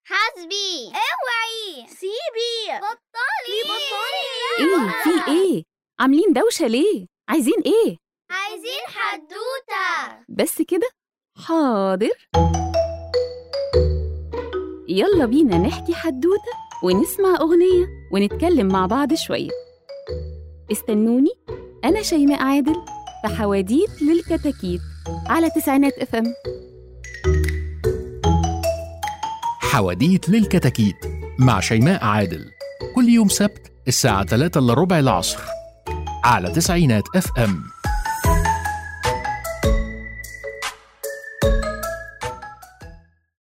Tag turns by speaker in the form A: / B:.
A: حاسبي
B: اوعي
C: سيبي
B: بطلي بطلي
D: ايه في ايه عاملين دوشه ليه عايزين ايه
B: عايزين حدوتة
D: بس كده حاضر يلا بينا نحكي حدوته ونسمع اغنيه ونتكلم مع بعض شويه استنوني انا شيماء عادل في حواديت للكتاكيت على تسعينات اف ام
E: حواديت للكتاكيت مع شيماء عادل كل يوم سبت الساعة 3 إلا ربع العصر على تسعينات اف ام